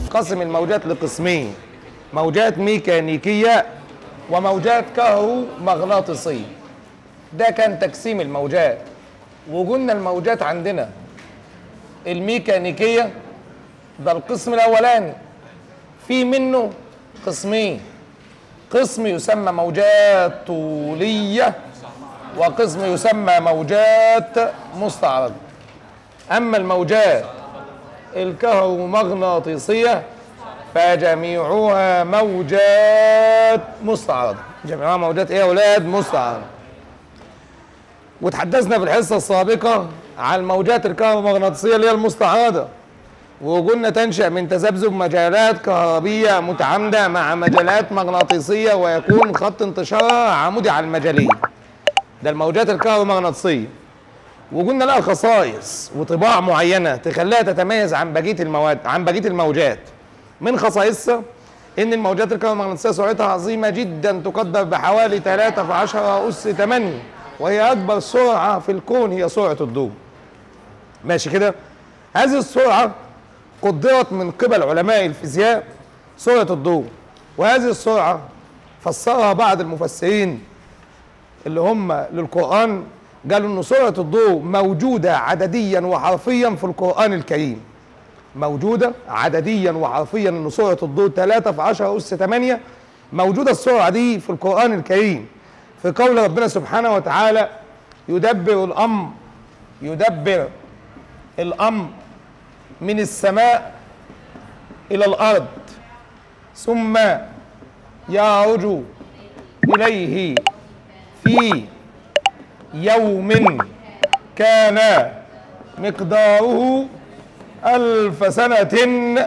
تنقسم الموجات لقسمين موجات ميكانيكية وموجات كهرومغناطيسية ده كان تقسيم الموجات وقلنا الموجات عندنا الميكانيكية ده القسم الأولاني في منه قسمين قسم يسمى موجات طولية وقسم يسمى موجات مستعرضة أما الموجات الكهرومغناطيسية فجميعها موجات مستعرضة جميعها موجات ايه يا اولاد مستعرضة وتحدثنا في الحصة السابقة عن الموجات الكهرومغناطيسية اللي هي المستعرضة وقلنا تنشأ من تذبذب مجالات كهربية متعامدة مع مجالات مغناطيسية ويكون خط انتشارها عمودي على المجالية ده الموجات الكهرومغناطيسية وقلنا لها خصائص وطباع معينة تخليها تتميز عن بقية المواد عن بقية الموجات من خصائصها ان الموجات الكهرومغناطيسية سرعتها عظيمة جدا تقدر بحوالي 3 في 10 أس 8 وهي أكبر سرعة في الكون هي سرعة الضوء ماشي كده هذه السرعة قدرت من قبل علماء الفيزياء سرعة الضوء وهذه السرعة فسرها بعض المفسرين اللي هم للقرآن قالوا ان سرعة الضوء موجودة عدديا وحرفيا في القرآن الكريم موجودة عدديا وحرفيا ان سرعة الضوء 3 في 10 أس 8 موجودة السرعة دي في القرآن الكريم في قول ربنا سبحانه وتعالى يدبر الأمر يدبر الأمر من السماء إلى الأرض ثم يعرج إليه في يوم كان مقداره ألف سنة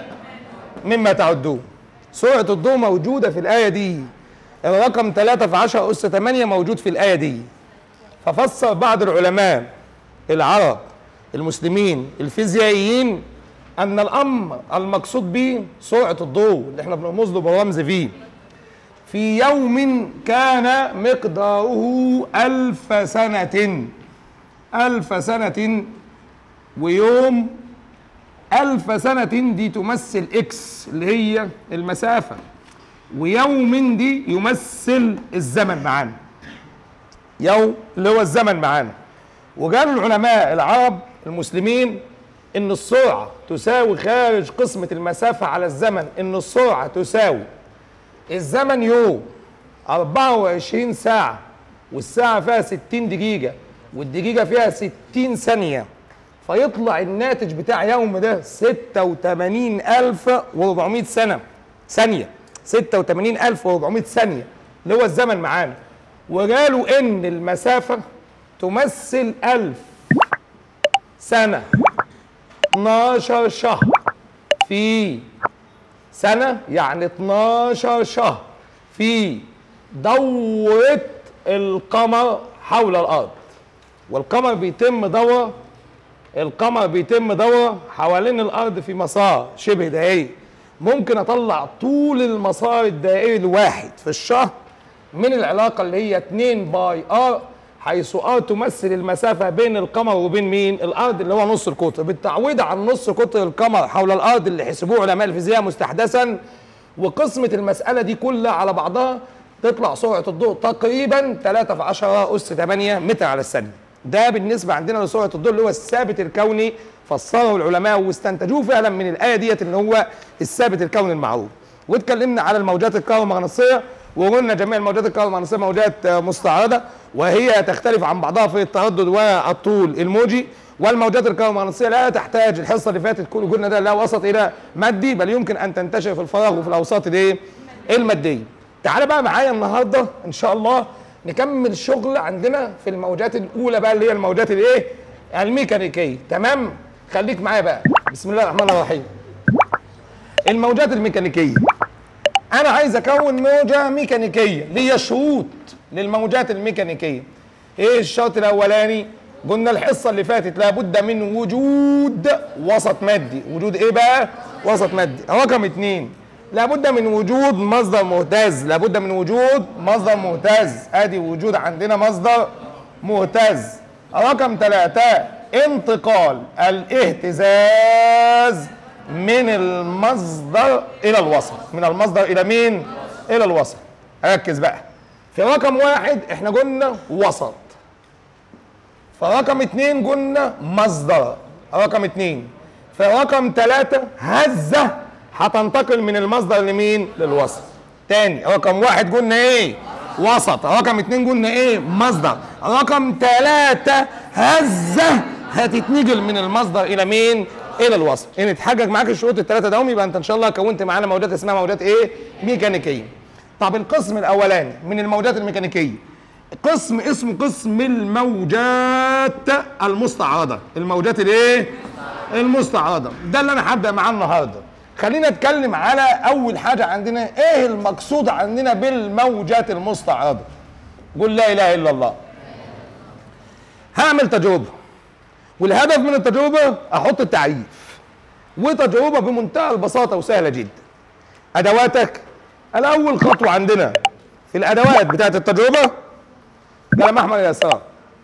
مما تعدون سرعة الضوء موجودة في الآية دي الرقم 3 في 10 أس 8 موجود في الآية دي ففسر بعض العلماء العرب المسلمين الفيزيائيين أن الأمر المقصود به سرعة الضوء اللي احنا بنرمز له بالرمز فيه في يوم كان مقداره ألف سنة ألف سنة ويوم ألف سنة دي تمثل إكس اللي هي المسافة ويوم دي يمثل الزمن معانا يوم اللي هو الزمن معانا وقالوا العلماء العرب المسلمين ان السرعة تساوي خارج قسمة المسافة على الزمن ان السرعة تساوي الزمن يوم 24 ساعة والساعة فيها 60 دقيقة والدقيقة فيها 60 ثانية فيطلع الناتج بتاع يوم ده 86400 سنة ثانية 86400 ثانية اللي هو الزمن معانا وقالوا ان المسافة تمثل 1000 سنة 12 شهر في سنة يعني 12 شهر في دورة القمر حول الأرض والقمر بيتم دورة القمر بيتم دورة حوالين الأرض في مسار شبه دائري ممكن أطلع طول المسار الدائري الواحد في الشهر من العلاقة اللي هي 2 باي ار حيث ار تمثل المسافة بين القمر وبين مين؟ الأرض اللي هو نص القطر بالتعويض عن نص قطر القمر حول الأرض اللي حسبوه علماء الفيزياء مستحدثا وقسمة المسألة دي كلها على بعضها تطلع سرعة الضوء تقريبا 3 في 10 أس 8 متر على الثانية ده بالنسبة عندنا لسرعة الضوء اللي هو الثابت الكوني فسره العلماء واستنتجوه فعلا من الآية ديت ان هو الثابت الكوني المعروف واتكلمنا على الموجات الكهرومغناطيسية وقلنا جميع الموجات الكهرومغناطيسية موجات مستعرضة وهي تختلف عن بعضها في التردد والطول الموجي والموجات الكهرومغناطيسيه لا تحتاج الحصه اللي فاتت كل قلنا ده لا وسط الى مادي بل يمكن ان تنتشر في الفراغ وفي الاوساط الايه الماديه تعال بقى معايا النهارده ان شاء الله نكمل شغل عندنا في الموجات الاولى بقى اللي هي الموجات الايه الميكانيكيه تمام خليك معايا بقى بسم الله الرحمن الرحيم الموجات الميكانيكيه انا عايز اكون موجه ميكانيكيه ليا شروط للموجات الميكانيكيه ايه الشرط الاولاني قلنا الحصه اللي فاتت لابد من وجود وسط مادي وجود ايه بقى وسط مادي رقم اتنين لابد من وجود مصدر مهتز لابد من وجود مصدر مهتز ادي وجود عندنا مصدر مهتز رقم ثلاثة انتقال الاهتزاز من المصدر الى الوسط من المصدر الى مين الى الوسط ركز بقى في رقم واحد احنا قلنا وسط فرقم اتنين قلنا مصدر رقم اتنين فرقم ثلاثة هزة هتنتقل من المصدر لمين للوسط تاني رقم واحد قلنا ايه وسط رقم اتنين قلنا ايه مصدر رقم ثلاثة هزة هتتنقل من المصدر الى مين الى الوسط ان اتحقق معاك الشروط الثلاثه دوم يبقى انت ان شاء الله كونت معانا موجات اسمها موجات ايه ميكانيكيه طب القسم الاولاني من الموجات الميكانيكيه قسم اسمه قسم الموجات المستعرضه الموجات الايه المستعرضه ده اللي انا هبدا معاه النهارده خلينا نتكلم على اول حاجه عندنا ايه المقصود عندنا بالموجات المستعرضه قول لا اله الا الله هعمل تجربه والهدف من التجربه احط التعريف وتجربه بمنتهى البساطه وسهله جدا ادواتك الاول خطوه عندنا في الادوات بتاعت التجربه كلام احمد يسار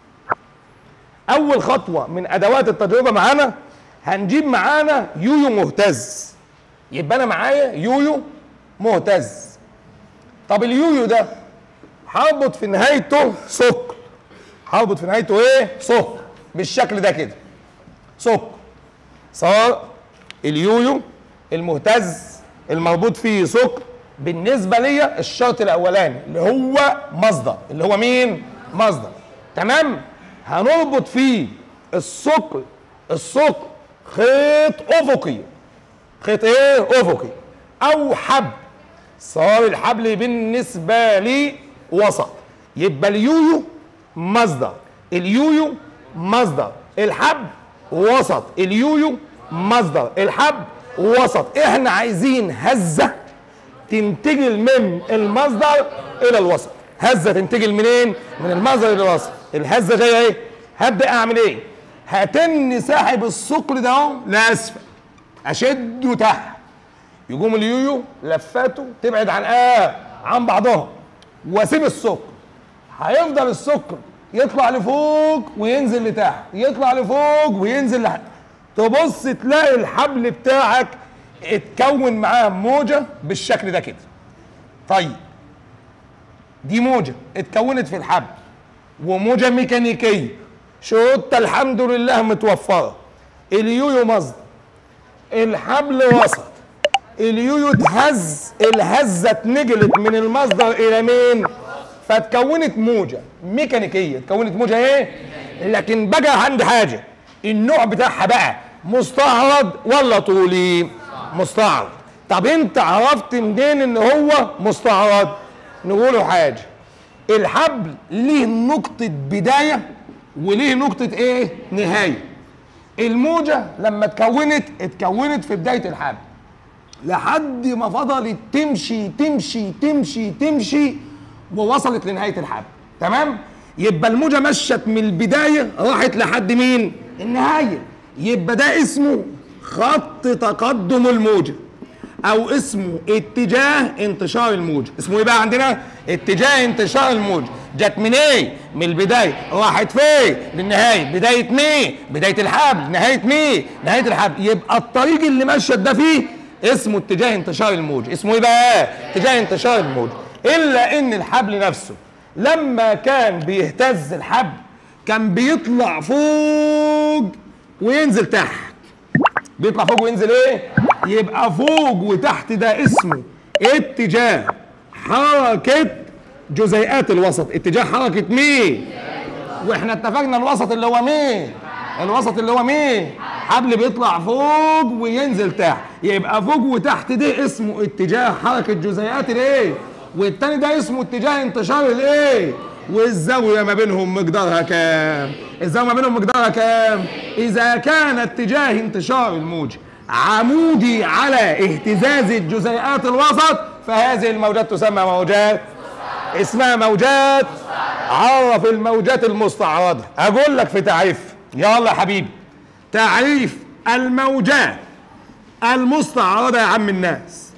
اول خطوه من ادوات التجربه معانا هنجيب معانا يويو مهتز يبقى انا معايا يويو مهتز طب اليويو ده هربط في نهايته ثقل هربط في نهايته ايه ثقل بالشكل ده كده ثقل صار اليويو المهتز المربوط فيه ثقل بالنسبه ليا الشرط الاولاني اللي هو مصدر اللي هو مين مصدر تمام هنربط فيه الثقل الثقل خيط افقي خيط ايه افقي او حبل صار الحبل بالنسبه لي وسط يبقى اليويو مصدر اليويو مصدر الحبل وسط اليويو مصدر الحبل وسط احنا عايزين هزه تنتقل من المصدر الى الوسط هزه تنتقل منين من المصدر الى الوسط الهزه جايه ايه هبدا اعمل ايه هتني ساحب الثقل ده اهو لاسفل اشده تحت يقوم اليويو لفاته تبعد عن اه عن بعضها واسيب الثقل هيفضل الثقل يطلع لفوق وينزل لتحت يطلع لفوق وينزل لتحت تبص تلاقي الحبل بتاعك اتكون معاه موجه بالشكل ده كده طيب دي موجه اتكونت في الحبل وموجه ميكانيكيه شروطها الحمد لله متوفره اليويو مصدر الحبل وسط اليويو اتهز الهزه اتنقلت من المصدر الى مين فاتكونت موجه ميكانيكيه اتكونت موجه ايه لكن بقى عندي حاجه النوع بتاعها بقى مستعرض ولا طولي مستعرض طب انت عرفت منين ان هو مستعرض نقوله حاجه الحبل ليه نقطه بدايه وليه نقطه ايه نهايه الموجه لما اتكونت اتكونت في بدايه الحبل لحد ما فضلت تمشي تمشي تمشي تمشي ووصلت لنهايه الحبل تمام يبقى الموجه مشت من البدايه راحت لحد مين النهايه يبقى ده اسمه خط تقدم الموجه او اسمه اتجاه انتشار الموجه اسمه ايه بقى عندنا اتجاه انتشار الموجه جت من ايه من البدايه راحت فين للنهايه بدايه مين بدايه الحبل نهايه مين نهايه الحبل يبقى الطريق اللي مشت ده فيه اسمه اتجاه انتشار الموجه اسمه ايه بقى اتجاه انتشار الموجه الا ان الحبل نفسه لما كان بيهتز الحبل كان بيطلع فوق وينزل تحت بيطلع فوق وينزل ايه يبقى فوق وتحت ده اسمه اتجاه حركة جزيئات الوسط اتجاه حركة مين واحنا اتفقنا الوسط اللي هو مين الوسط اللي هو مين حبل بيطلع فوق وينزل تحت يبقى فوق وتحت ده اسمه اتجاه حركة جزيئات الايه والتاني ده اسمه اتجاه انتشار الايه والزاوية ما بينهم مقدارها كام الزاوية ما بينهم مقدارها كام إذا كان اتجاه انتشار الموجة عمودي على اهتزاز الجزيئات الوسط فهذه الموجات تسمى موجات اسمها موجات عرف الموجات المستعرضة أقول لك في تعريف يلا يا حبيبي تعريف الموجات المستعرضة يا عم الناس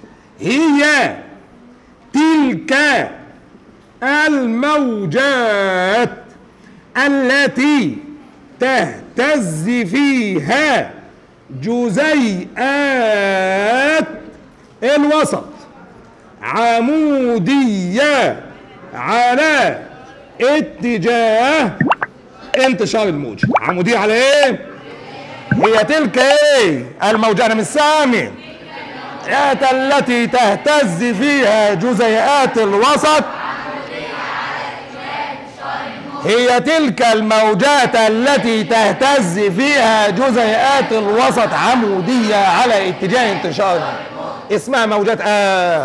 هي تلك الموجات التي تهتز فيها جزيئات الوسط عمودية على اتجاه انتشار الموجة عمودية على ايه؟ هي تلك ايه؟ الموجة انا مش سامع التي تهتز فيها جزيئات الوسط هي تلك الموجات التي تهتز فيها جزيئات الوسط عمودية على اتجاه انتشار اسمها موجات آه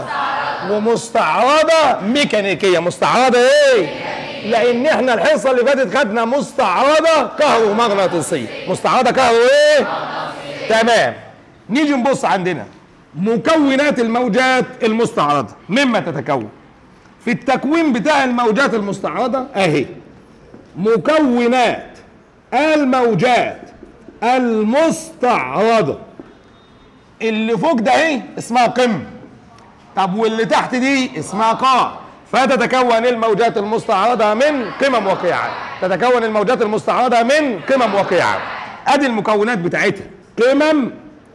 ومستعرضة ميكانيكية مستعرضة ايه لان احنا الحصة اللي فاتت خدنا مستعرضة كهرومغناطيسية مستعرضة كهرو ايه تمام نيجي نبص عندنا مكونات الموجات المستعرضة مما تتكون في التكوين بتاع الموجات المستعرضة اهي مكونات الموجات المستعرضة اللي فوق ده ايه اسمها قمة طب واللي تحت دي اسمها قاع فتتكون الموجات المستعرضة من قمم وقيعات تتكون الموجات المستعرضة من قمم وقيعات ادي المكونات بتاعتها قمم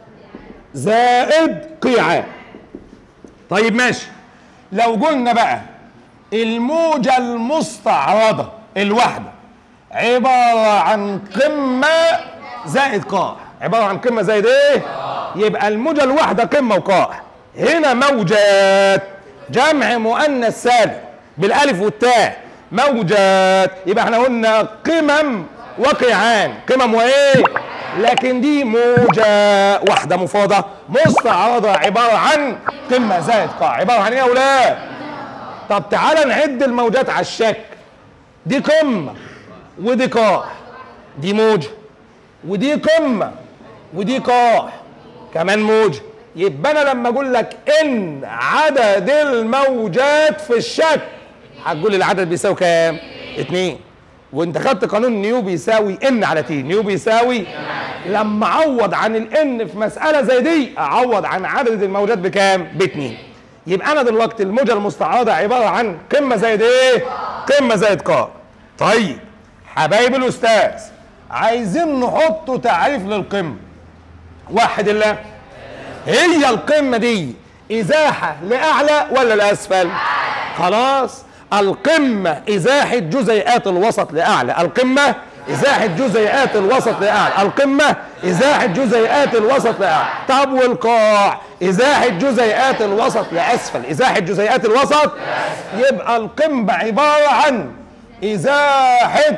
زائد قيعات طيب ماشي لو قلنا بقى الموجة المستعرضة الواحدة عبارة عن قمة زائد قاع عبارة عن قمة زائد ايه؟ يبقى الموجة الواحدة قمة وقاع هنا موجات جمع مؤنث سالم بالالف والتاء موجات يبقى احنا قلنا قمم وقيعان قمم وايه؟ لكن دي موجة واحدة مفاضة مستعرضة عبارة عن قمة زائد قاع عبارة عن ايه يا اولاد؟ طب تعالى نعد الموجات على الشكل دي قمة ودي قاع دي موجة ودي قمة ودي قاع كمان موجة يبقى انا لما اقول لك ان عدد الموجات في الشكل هتقول لي العدد بيساوي كام؟ اتنين وانت خدت قانون نيو بيساوي ان على تي نيو بيساوي لما اعوض عن الان في مساله زي دي اعوض عن عدد الموجات بكام؟ باتنين يبقى انا دلوقتي الموجه المستعرضه عباره عن قمه زائد ايه؟ قمه زائد قاع طيب حبايب الاستاذ عايزين نحط تعريف للقمه واحد الله هي القمه دي ازاحه لاعلى ولا لاسفل خلاص القمه ازاحه جزيئات الوسط لاعلى القمه ازاحه جزيئات الوسط لاعلى القمه ازاحه جزيئات الوسط لاعلى طب والقاع ازاحه جزيئات الوسط لاسفل ازاحه جزيئات الوسط يبقى القمه عباره عن ازاحه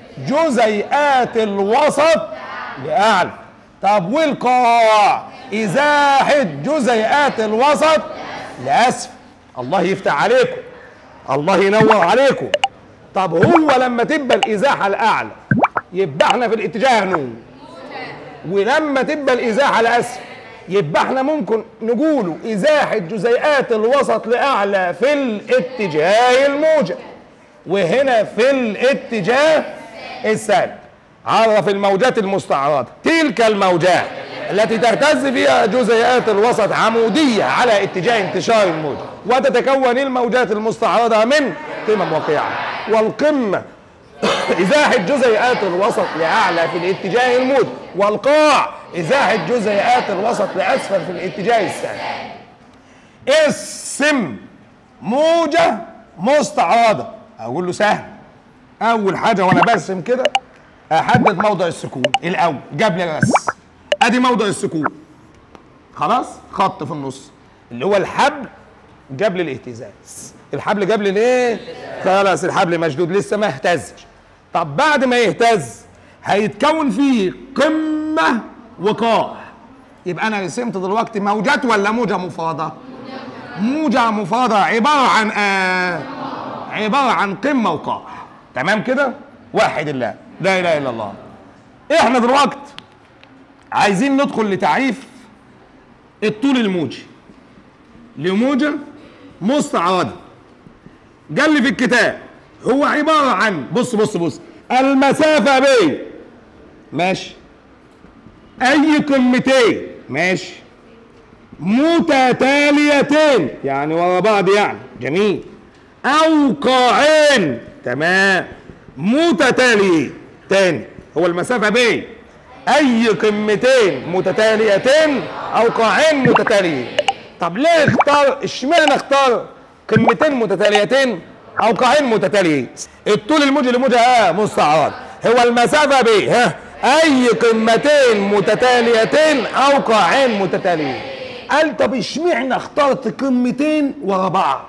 جزيئات الوسط لاعلى طب والقاع ازاحه جزيئات الوسط لاسفل الله يفتح عليكم الله ينور عليكم طب هو لما تبقى الازاحه الاعلى يبقى احنا في الاتجاه نون ولما تبقى الازاحه الاسفل يبقى احنا ممكن نقوله ازاحه جزيئات الوسط لاعلى في الاتجاه الموجب وهنا في الاتجاه السالب عرف الموجات المستعرضه تلك الموجات التي تهتز فيها جزيئات الوسط عموديه على اتجاه انتشار الموجه وتتكون الموجات المستعرضه من قمم وقيعه والقمه ازاحه جزيئات الوسط لاعلى في الاتجاه الموجب والقاع ازاحه جزيئات الوسط لاسفل في الاتجاه السالب اسم موجه مستعرضه اقول له سهل اول حاجه وانا برسم كده احدد موضع السكون الاول قبل الرسم ادي موضع السكون خلاص خط في النص اللي هو الحبل قبل الاهتزاز الحبل قبل الايه خلاص الحبل مشدود لسه ما اهتزش طب بعد ما يهتز هيتكون فيه قمه وقاع يبقى انا رسمت دلوقتي موجات ولا موجه مفاضه موجه مفاضه عباره عن آه عباره عن قمه وقاع تمام كده واحد الله لا اله الا الله احنا دلوقتي عايزين ندخل لتعريف الطول الموجي لموجة مستعرضة قال لي في الكتاب هو عبارة عن بص بص بص المسافة بين ماشي أي قمتين ماشي متتاليتين يعني ورا بعض يعني جميل أو قاعين تمام متتاليين تاني هو المسافة بين اي قمتين متتاليتين او قاعين متتاليين طب ليه اختار اشمعنى اختار قمتين متتاليتين او قاعين متتاليين الطول الموجي لموجة اه مستعرض هو المسافة ب ها اي قمتين متتاليتين او قاعين متتاليين قال طب اشمعنى اخترت قمتين ورا بعض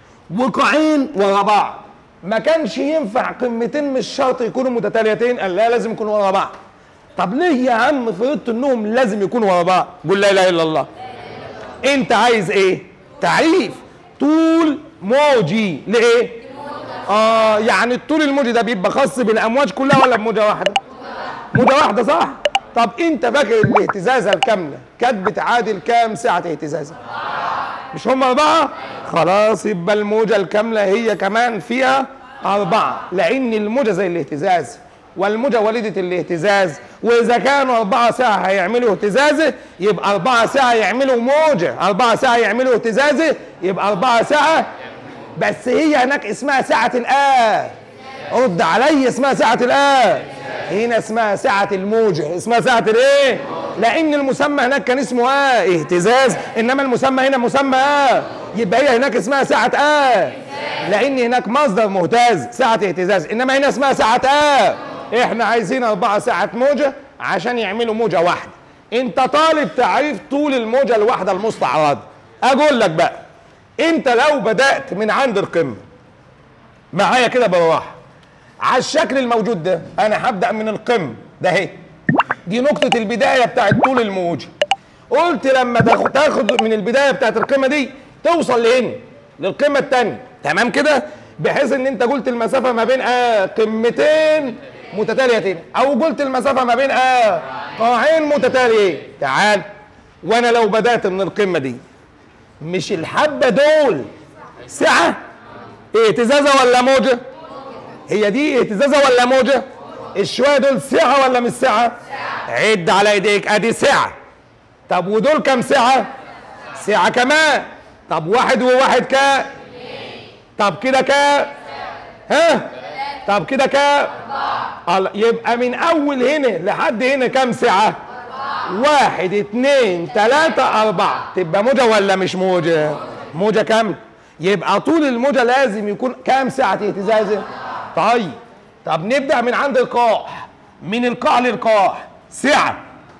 وقاعين ورا بعض ما كانش ينفع قمتين مش شرط يكونوا متتاليتين قال لا لازم يكونوا ورا بعض طب ليه يا عم فرضت انهم لازم يكونوا ورا بعض قول لا اله الا الله انت عايز ايه تعريف طول موجي لايه اه يعني الطول الموجي ده بيبقى خاص بالامواج كلها ولا بموجه واحده موجه واحده صح طب انت فاكر الاهتزازه الكامله كانت بتعادل كام سعه اهتزازه مش هم أربعة؟ خلاص يبقى الموجة الكاملة هي كمان فيها أربعة لأن الموجة زي الاهتزاز والموجة والدة الاهتزاز وإذا كانوا أربعة ساعة هيعملوا اهتزازة يبقى أربعة ساعة يعملوا موجة أربعة ساعة يعملوا اهتزازة يبقى أربعة ساعة بس هي هناك اسمها ساعة الآن رد علي اسمها ساعة الآن هنا اسمها ساعة الموجة اسمها ساعة الايه؟ لأن المسمى هناك كان اسمه ايه؟ اهتزاز إنما المسمى هنا مسمى ايه؟ يبقى هي هناك اسمها ساعة ايه؟ لأن هناك مصدر مهتاز ساعة اهتزاز إنما هنا اسمها ساعة ايه؟ إحنا عايزين أربعة ساعة موجة عشان يعملوا موجة واحدة أنت طالب تعريف طول الموجة الواحدة المستعرضة أقول لك بقى أنت لو بدأت من عند القمة معايا كده بالراحة على الشكل الموجود ده انا هبدا من القمه ده اهي دي نقطه البدايه بتاعت طول الموجه قلت لما تاخد تاخد من البدايه بتاعت القمه دي توصل لهنا للقمه الثانيه تمام كده بحيث ان انت قلت المسافه ما بين اه قمتين متتاليتين او قلت المسافه ما بين اه قاعين متتاليين تعال وانا لو بدات من القمه دي مش الحبه دول سعه اهتزازه ولا موجه هي دي اهتزازه ولا موجه الشويه دول سعه ولا مش سعه عد على ايديك ادي سعه طب ودول كام سعه سعه كمان طب واحد وواحد كام طب كده كام ها طب كده كام الله يبقى من اول هنا لحد هنا كام سعه واحد اتنين تلاتة أربعة تبقى موجة ولا مش موجة؟ موجة كاملة يبقى طول الموجة لازم يكون كام ساعة اهتزازة؟ طيب طب نبدأ من عند القاع من القاع للقاع سعة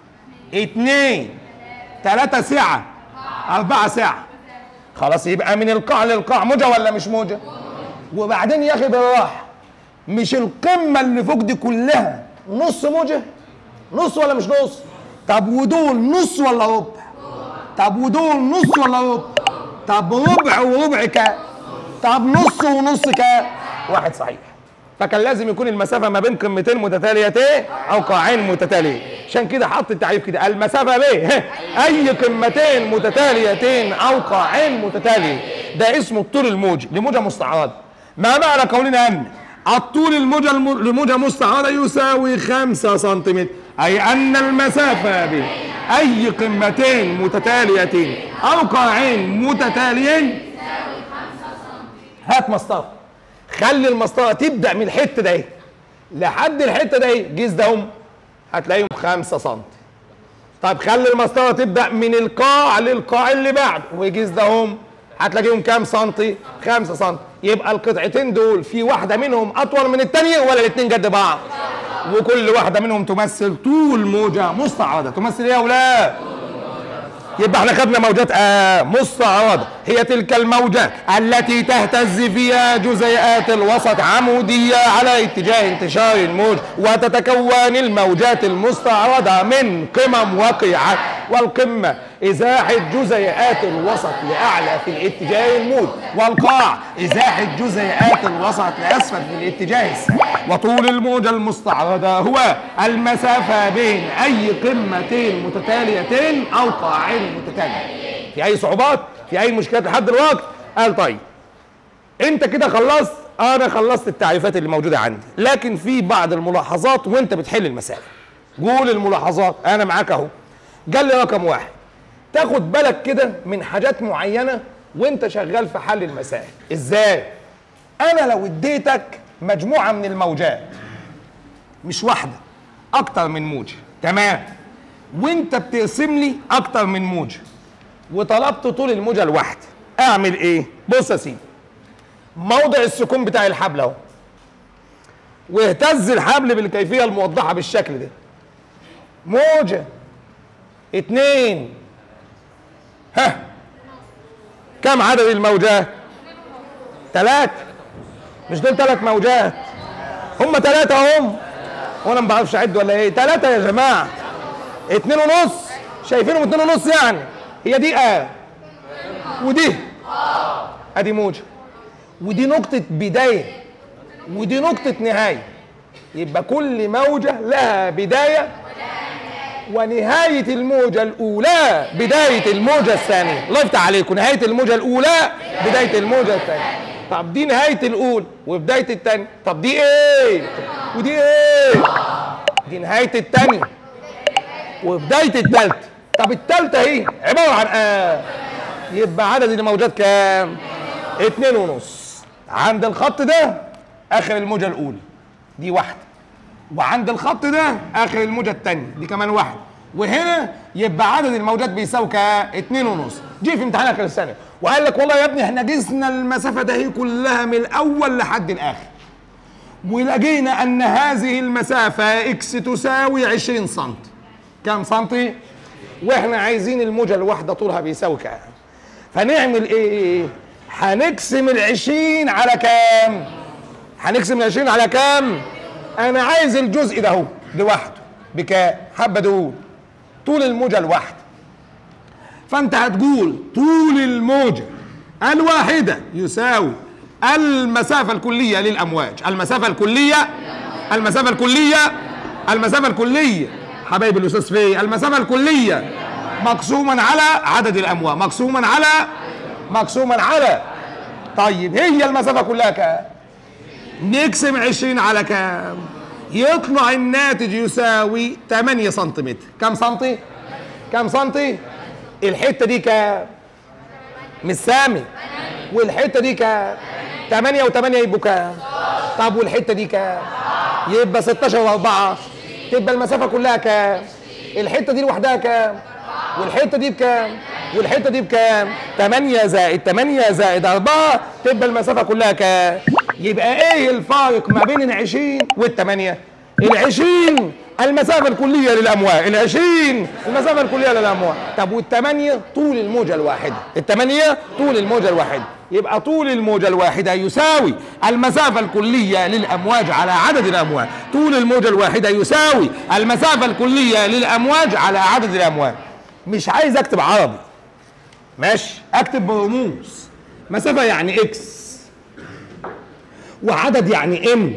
اتنين تلاتة سعة أربعة ساعة خلاص يبقى من القاع للقاع موجة ولا مش موجة؟ وبعدين يا أخي بالراحة مش القمة اللي فوق دي كلها نص موجة؟ نص ولا مش نص؟ طب ودول نص ولا ربع؟ طب ودول نص ولا ربع؟ طب ربع وربع كام؟ طب نص ونص كام؟ واحد صحيح فكان لازم يكون المسافه ما بين قمتين متتاليتين او قاعين متتاليين عشان كده حط التعريف كده المسافه ب اي قمتين متتاليتين او قاعين متتاليين ده اسمه الطول الموجي لموجه مستعرضه ما معنى قولنا ان الطول الموجة الم- لموجة مستعرضة يساوي 5 سنتيمتر أي أن المسافة بين أي قمتين متتاليتين أو قاعين متتاليين هات مسطرة خلي المسطرة تبدأ من الحتة ده لحد الحتة ده جيز ده هم هتلاقيهم 5 سم طيب خلي المسطرة تبدأ من القاع للقاع اللي بعد وجيز ده هم هتلاقيهم كام سنتي؟ 5 سم يبقى القطعتين دول في واحدة منهم أطول من التانية ولا الاتنين قد بعض؟ وكل واحدة منهم تمثل طول موجة مستعرضة تمثل ايه يا أولاد؟ يبقى احنا خدنا موجات آه مستعرضة هي تلك الموجات التي تهتز فيها جزيئات الوسط عمودية على اتجاه انتشار الموج وتتكون الموجات المستعرضة من قمم وقيعات والقمة إزاحة جزيئات الوسط لأعلى في الاتجاه الموج والقاع إزاحة جزيئات الوسط لأسفل في الاتجاه السالب وطول الموجة المستعرضة هو المسافة بين أي قمتين متتاليتين أو قاعين متتالية في أي صعوبات؟ في أي مشكلات لحد دلوقتي؟ قال طيب أنت كده خلصت أنا خلصت التعريفات اللي موجودة عندي لكن في بعض الملاحظات وأنت بتحل المسائل قول الملاحظات أنا معاك أهو قال لي رقم واحد تاخد بالك كده من حاجات معينة وانت شغال في حل المسائل ازاي انا لو اديتك مجموعة من الموجات مش واحدة اكتر من موجة تمام وانت بترسم لي اكتر من موجه وطلبت طول الموجه الواحده اعمل ايه بص يا سيدي موضع السكون بتاع الحبل اهو واهتز الحبل بالكيفيه الموضحه بالشكل ده موجه اتنين ها كم عدد الموجات ثلاثة مش دول ثلاث موجات هم ثلاثة هم وانا ما بعرفش اعد ولا ايه ثلاثة يا جماعة اتنين ونص شايفينهم اتنين ونص يعني هي دي اه ودي ادي موجة ودي نقطة بداية ودي نقطة نهاية يبقى كل موجة لها بداية ونهاية الموجة الأولى بداية الموجة الثانية الله يفتح عليكم نهاية الموجة الأولى بداية الموجة الثانية طب دي نهاية الأولى وبداية الثانية طب دي إيه ودي إيه دي نهاية الثانية وبداية الثالثة طب الثالثة اهي عبارة عن آه يبقى عدد الموجات كام؟ اتنين ونص عند الخط ده آخر الموجة الأولى دي واحدة وعند الخط ده اخر الموجه الثانيه دي كمان واحد وهنا يبقى عدد الموجات بيساوي اتنين ونص جه في امتحان اخر السنه وقال لك والله يا ابني احنا قسنا المسافه ده هي كلها من الاول لحد الاخر ولقينا ان هذه المسافه اكس تساوي 20 سم كام سنتي واحنا عايزين الموجه الواحده طولها بيساوي كام فنعمل ايه هنقسم ال20 على كام هنقسم ال20 على كام انا عايز الجزء ده اهو لوحده بكام حبه دول طول الموجه الواحده فانت هتقول طول الموجه الواحده يساوي المسافه الكليه للامواج المسافه الكليه المسافه الكليه المسافه الكليه حبايب الاستاذ في المسافه الكليه مقسوما على عدد الامواج مقسوما على مقسوما على طيب هي المسافه كلها كام نقسم 20 على كام يطلع الناتج يساوي 8 سنتيمتر كم سنتي كم سنتي الحته دي كام مش سامي والحته دي كام 8 و8 يبقوا كام طب والحته دي كام يبقى 16 و4 تبقى المسافه كلها كام الحته دي لوحدها كام والحته دي بكام والحته دي بكام 8 زائد 8 زائد 4 تبقى المسافه كلها كام يبقى ايه الفارق ما بين العشرين والثمانية العشرين المسافة الكلية للأموال العشرين المسافة الكلية للأموال طب والثمانية طول الموجة الواحدة الثمانية طول الموجة الواحدة يبقى طول الموجة الواحدة يساوي المسافة الكلية للأمواج على عدد الأمواج طول الموجة الواحدة يساوي المسافة الكلية للأمواج على عدد الأمواج مش عايز أكتب عربي ماشي أكتب برموز مسافة يعني إكس وعدد يعني ام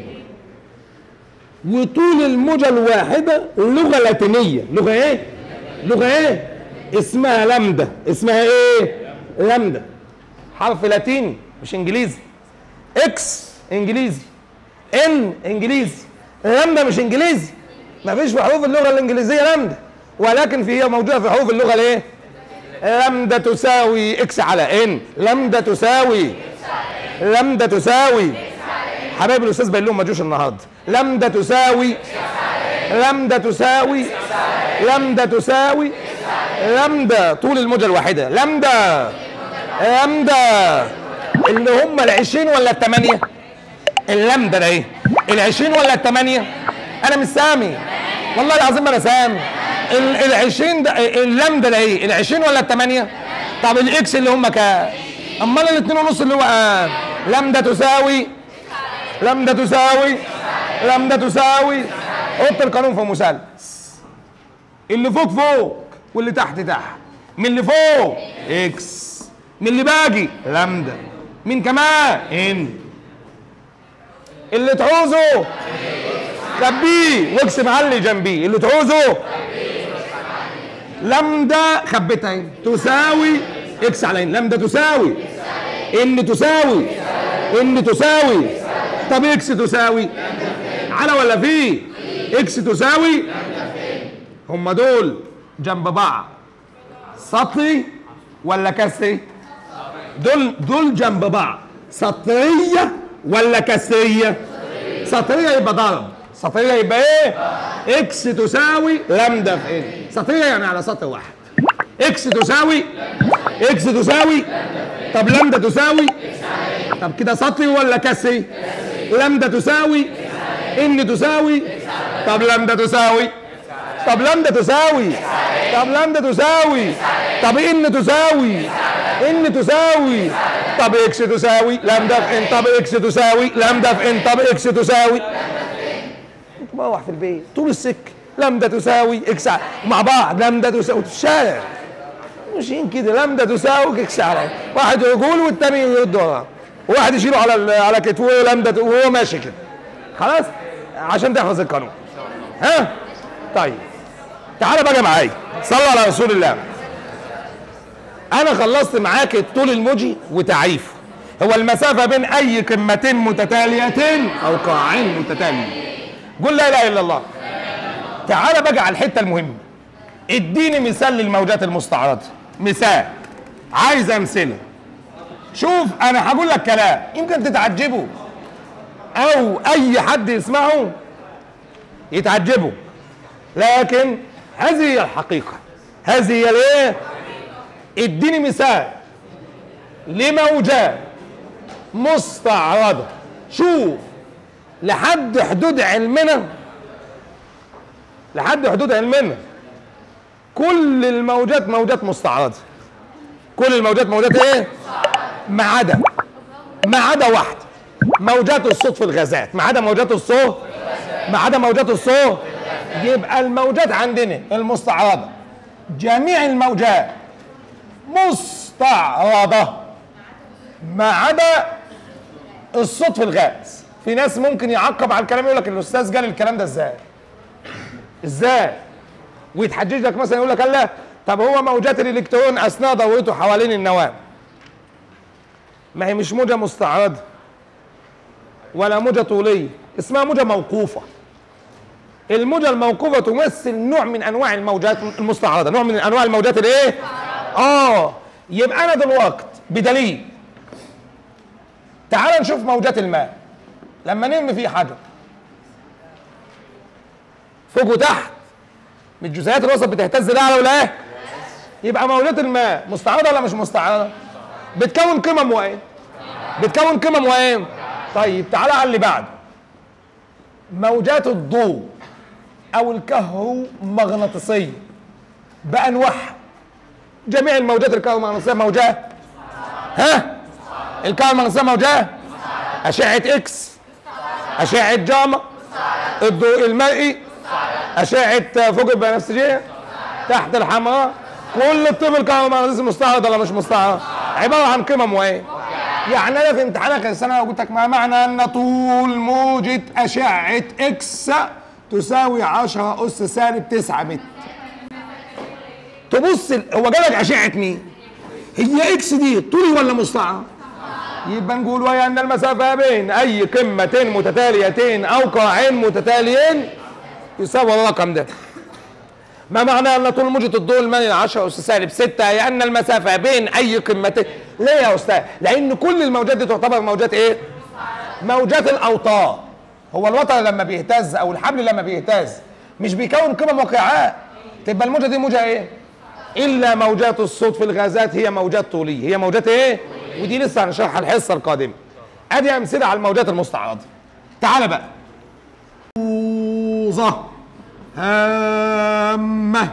وطول الموجة الواحدة لغة لاتينية لغة ايه؟ لغة ايه؟ اسمها لامدا اسمها ايه؟ لامدا حرف لاتيني مش انجليزي اكس انجليزي ان انجليزي لامدا مش انجليزي مفيش في حروف اللغة الانجليزية لامدا ولكن في هي موجودة في حروف اللغة الايه؟ لامدا تساوي اكس على ان لامدا تساوي لامدا تساوي حبايب الاستاذ باين لهم ما جوش النهارده لامدا تساوي لامدا تساوي لامدا تساوي لامدا طول الموجه الواحده لامدا لامدا اللي هم ال20 ولا الثمانيه اللامدا ده ايه ال20 ولا الثمانيه انا مش سامي والله العظيم انا سامي ال20 ده اللامدا ده ايه ال20 ولا الثمانيه طب الاكس اللي هم كام امال الاثنين ونص اللي هو آه. لامدا تساوي لامدا تساوي لامدا تساوي حط القانون في مثلث اللي فوق فوق واللي تحت تحت من اللي فوق اكس من اللي باقي لامدا مين كمان ان اللي تعوزه خبيه واكسب علي جنبيه اللي تعوزه لامدا خبيتها اهي تساوي اكس على ان لامدا تساوي ان تساوي ان تساوي طب اكس تساوي على ولا في اكس تساوي هم دول جنب بعض سطري ولا كسري دول دول جنب بعض سطريه ولا كسريه سطريه يبقى ضرب سطريه يبقى ايه اكس تساوي لامدا في ان سطريه يعني على سطر واحد اكس تساوي اكس تساوي طب لامدا تساوي طب كده سطري ولا كسري لامدا تساوي ان تساوي طب لامدا تساوي طب لامدا تساوي طب لامدا تساوي طب ان تساوي ان تساوي طب اكس تساوي لامدا في ان طب اكس تساوي لامدا في ان طب اكس تساوي انت مروح في البيت طول السكه لامدا تساوي اكس ع- مع بعض لامدا تساوي في الشارع ماشيين كده لامدا تساوي اكس على واحد يقول والتاني يرد وراه وواحد يشيله على ال- على كتفه لامدا ت- وهو ماشي كده خلاص عشان تحفظ القانون ها طيب تعالى بقى معايا صلى على رسول الله انا خلصت معاك الطول الموجي وتعريفه هو المسافة بين أي قمتين متتاليتين أو قاعين متتاليين قول لا إله إلا الله تعالى بقى على الحتة المهمة اديني مثال للموجات المستعرضة مثال عايز أمثلة شوف أنا هقول لك كلام يمكن تتعجبوا أو أي حد يسمعه يتعجبوا لكن هذه هي الحقيقة هذه هي الايه؟ اديني مثال لموجات مستعرضة شوف لحد حدود علمنا لحد حدود علمنا كل الموجات موجات مستعرضة كل الموجات موجات ايه؟ ما عدا ما عدا واحدة موجات الصوت في الغازات ما عدا موجات الصوت ما عدا موجات الصوت يبقى الموجات عندنا المستعرضة جميع الموجات مستعرضة ما عدا الصوت في الغاز في ناس ممكن يعقب على الكلام يقول لك الاستاذ قال الكلام ده ازاي ازاي ويتحجج لك مثلا يقول لك لا طب هو موجات الالكترون اثناء دورته حوالين النواه ما هي مش موجه مستعرضه ولا موجه طوليه اسمها موجه موقوفه الموجه الموقوفه تمثل نوع من انواع الموجات المستعرضه نوع من انواع الموجات الايه اه يبقى انا دلوقتي بدليل تعال نشوف موجات الماء لما نرمي فيه حجر فوق وتحت من الجزيئات الوسط بتهتز لا ولا ايه يبقى موجات الماء مستعرضه ولا مش مستعرضه بتكون قمم وايه بتكون قمم وايه طيب تعالى على اللي بعده موجات الضوء او الكهرومغناطيسيه بانواعها جميع الموجات الكهرومغناطيسيه موجات ها الكهرومغناطيسيه موجات اشعه اكس اشعه جاما الضوء المرئي اشعه فوق البنفسجيه تحت الحمراء كل الطب الكهرومغناطيسي مستعرض ولا مش مستعرض عباره عن قمم وايه يعني انا في امتحان اخر السنه لو قلت لك ما معنى ان طول موجه اشعه اكس تساوي 10 اس سالب 9 متر تبص ال- هو جالك اشعه مين؟ هي اكس دي طولي ولا مستعرض؟ يبقى نقول وهي ان المسافه بين اي قمتين متتاليتين او قاعين متتاليين يساوي الرقم ده ما معنى ان طول موجة الضوء المائي 10 اس سالب 6 هي ان المسافة بين اي قمتين ليه يا استاذ؟ لان كل الموجات دي تعتبر موجات ايه؟ موجات الاوتار هو الوتر لما بيهتز او الحبل لما بيهتز مش بيكون قمم وقعات تبقى الموجة دي موجة ايه؟ الا موجات الصوت في الغازات هي موجات طولية هي موجات ايه؟ ودي لسه هنشرحها الحصة القادمة ادي امثلة على الموجات المستعرضة تعال بقى موظة هامة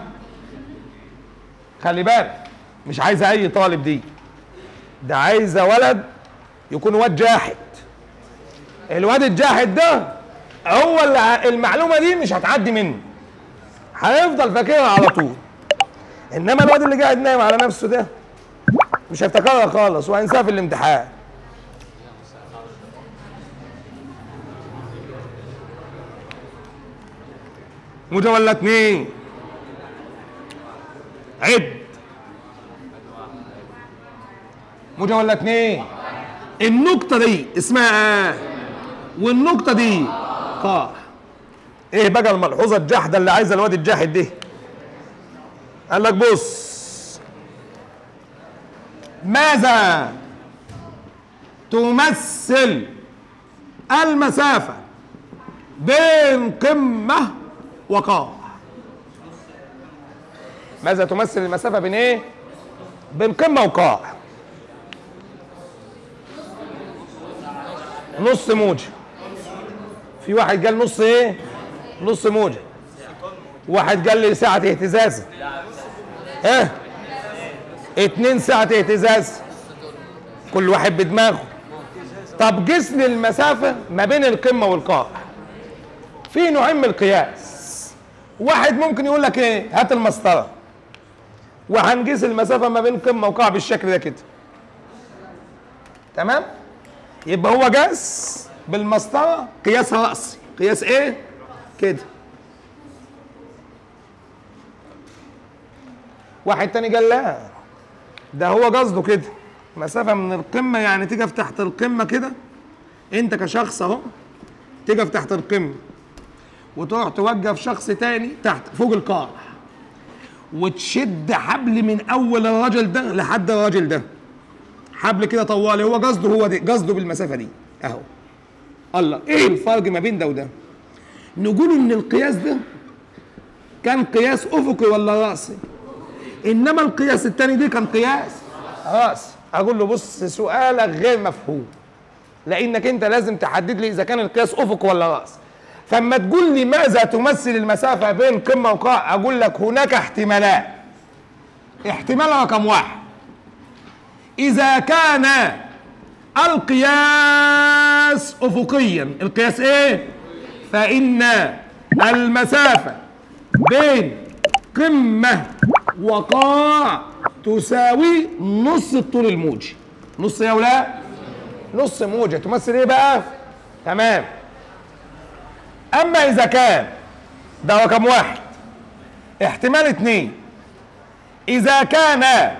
خلي بالك مش عايزة أي طالب دي ده عايزة ولد يكون واد جاحد الواد الجاحد ده هو اللي ع- المعلومة دي مش هتعدي منه هيفضل فاكرها على طول انما الواد اللي قاعد نايم على نفسه ده مش هيفتكرها خالص وهينساها في الامتحان موجة ولا اتنين عد موجة ولا اتنين النقطة دي اسمها ايه والنقطة دي قاع ايه بقى الملحوظة الجاحدة اللي عايزة الواد الجاحد دي قال لك بص ماذا تمثل المسافة بين قمة وقاع ماذا تمثل المسافة بين ايه؟ بين قمة وقاع نص موجة في واحد قال نص ايه؟ نص موجة واحد قال لي ساعة اهتزاز ها اتنين ساعة اهتزاز كل واحد بدماغه طب قيس لي المسافة ما بين القمة والقاع في نوعين من القياس واحد ممكن يقول لك ايه هات المسطرة وهنقيس المسافة ما بين قمة وقاع بالشكل ده كده تمام يبقى هو قاس بالمسطرة قياس رأسي قياس ايه كده واحد تاني قال لا ده هو قصده كده مسافة من القمة يعني تقف تحت القمة كده انت كشخص اهو تقف تحت القمة وتروح توقف شخص تاني تحت فوق القاع وتشد حبل من اول الراجل ده لحد الراجل ده حبل كده طوالي هو قصده هو دي قصده بالمسافة دي اهو الله ايه الفرق ما بين ده وده نقول ان القياس ده كان قياس افقي ولا راسي انما القياس الثاني دي كان قياس راسي اقول له بص سؤالك غير مفهوم لانك انت لازم تحدد لي اذا كان القياس افق ولا راس فاما تقول لي ماذا تمثل المسافه بين قمه وقاع اقول لك هناك احتمالات احتمال رقم واحد اذا كان القياس افقيا القياس ايه فان المسافه بين قمه وقاع تساوي نص الطول الموجي نص يا ولا نص موجة تمثل ايه بقى تمام اما اذا كان ده رقم واحد احتمال اتنين اذا كان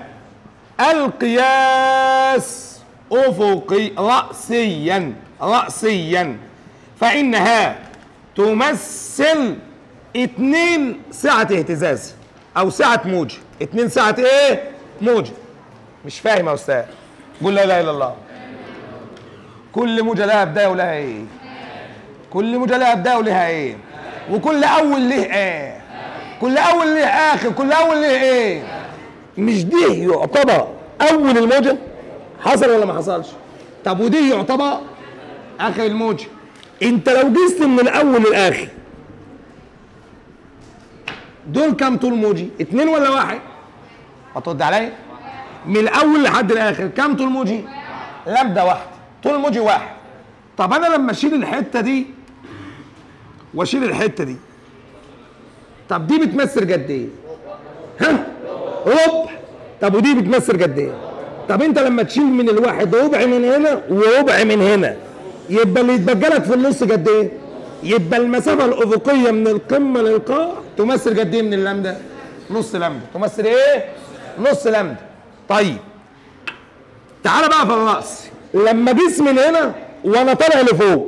القياس افقي رأسيا رأسيا فانها تمثل اتنين سعة اهتزاز او سعة موجة اتنين ساعة ايه موجة مش فاهم يا استاذ قول لا اله الا الله كل موجة لها بداية ولها ايه كل موجة لها بداية ولها ايه وكل اول له ايه كل اول له اخر كل اول له ايه مش دي يعتبر اول الموجة حصل ولا ما حصلش طب ودي يعتبر اخر الموجة انت لو قست من الاول للاخر دول كام طول موجي اتنين ولا واحد هترد عليا من الاول لحد الاخر كام طول موجي لمده واحده طول موجي واحد طب انا لما اشيل الحته دي واشيل الحته دي طب دي بتمثل قد ايه ها ربع طب ودي بتمثل قد ايه طب انت لما تشيل من الواحد ربع من هنا وربع من هنا يبقى اللي يتبقى لك في النص قد ايه يبقى المسافه الافقيه من القمه للقاع تمثل قد ايه من اللمده نص لمده تمثل ايه نص لمده طيب تعالى بقى في الراس لما جيس من هنا وانا طالع لفوق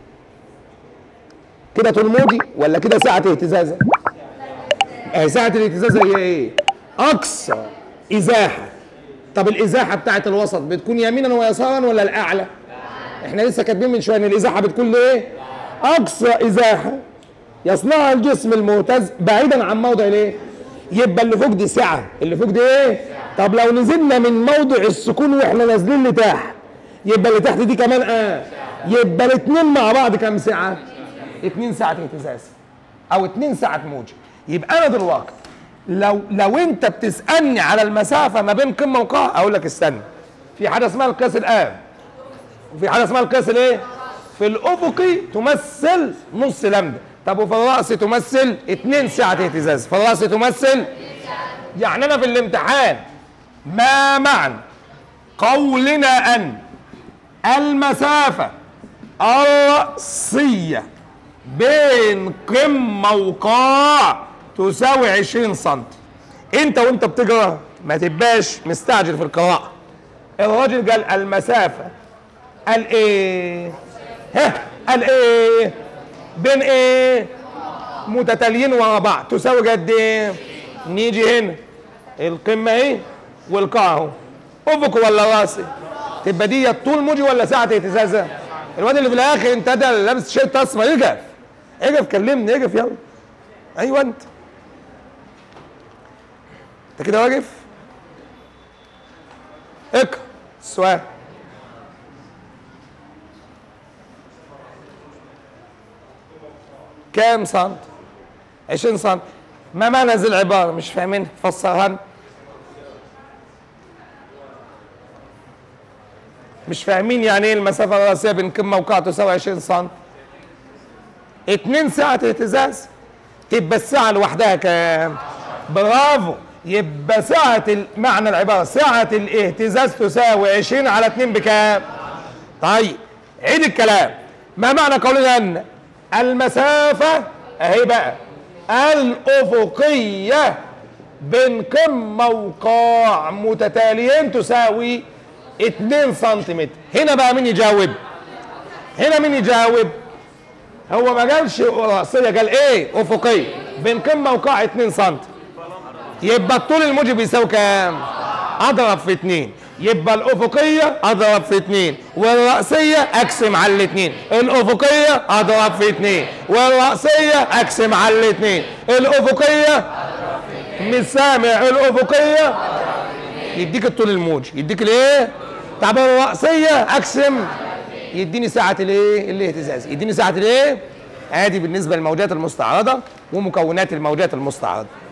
كده طول موجي ولا كده ساعه اهتزازه اهي ساعه الاهتزازه هي ايه اقصى ازاحه طب الازاحه بتاعت الوسط بتكون يمينا ويسارا ولا الاعلى احنا لسه كاتبين من شويه ان الازاحه بتكون ايه اقصى ازاحه يصنعها الجسم المهتز بعيدا عن موضع الايه يبقى اللي فوق دي سعه اللي فوق دي ايه طب لو نزلنا من موضع السكون واحنا نازلين لتحت يبقى اللي تحت دي كمان اه يبقى الاثنين مع بعض كام ساعه اتنين ساعه اهتزاز او اتنين ساعه موجه يبقى انا دلوقتي لو لو انت بتسالني على المسافه ما بين قمه وقاع اقول لك استنى في حاجه اسمها القياس الان وفي حاجه اسمها القياس الايه في الافقي تمثل نص لمده طب وفي الراس تمثل اتنين ساعه اهتزاز في الراس تمثل يعني انا في الامتحان ما معنى قولنا ان المسافه الرأسية بين قمة وقاع تساوي 20 سم انت وانت بتقرا ما تبقاش مستعجل في القراءة الراجل قال المسافة قال ايه ها قال ايه بين ايه متتاليين ورا بعض تساوي قد ايه نيجي هنا القمة اهي والقاع اهو افق ولا راسي تبقى دي طول موجي ولا ساعة اهتزازة الواد اللي في الاخر انت ده لابس تيشيرت اسمر يقف اقف كلمني اقف يلا ايوه انت انت كده واقف اقرا السؤال كام سنت 20 سنت ما معنى هذه العبارة مش فاهمين فسرها لنا. مش فاهمين يعني ايه المسافة الرئيسية بين قمة وقاع تساوي 20 سم اتنين ساعة اهتزاز تبقى الساعة لوحدها كام؟ برافو يبقى ساعة ال- معنى العبارة ساعة الاهتزاز تساوي 20 على 2 بكام؟ طيب عيد الكلام ما معنى قولنا ان المسافة اهي بقى الأفقية بين قمة وقاع متتاليين تساوي 2 سنتيمتر هنا بقى مين يجاوب؟ هنا مين يجاوب؟ هو ما قالش رأسية قال ايه؟ أفقية بين قمة وقاع 2 سم يبقى الطول الموجب يساوي كام؟ اضرب في 2 يبقى الافقيه اضرب في 2 والراسيه اقسم على الاثنين الافقيه اضرب في 2 والراسيه اقسم على الاثنين الافقيه مش سامع الافقيه يديك الطول الموجي يديك الايه طب الراسيه اقسم يديني ساعه الايه الاهتزاز يديني ساعه الايه ادي بالنسبه للموجات المستعرضه ومكونات الموجات المستعرضه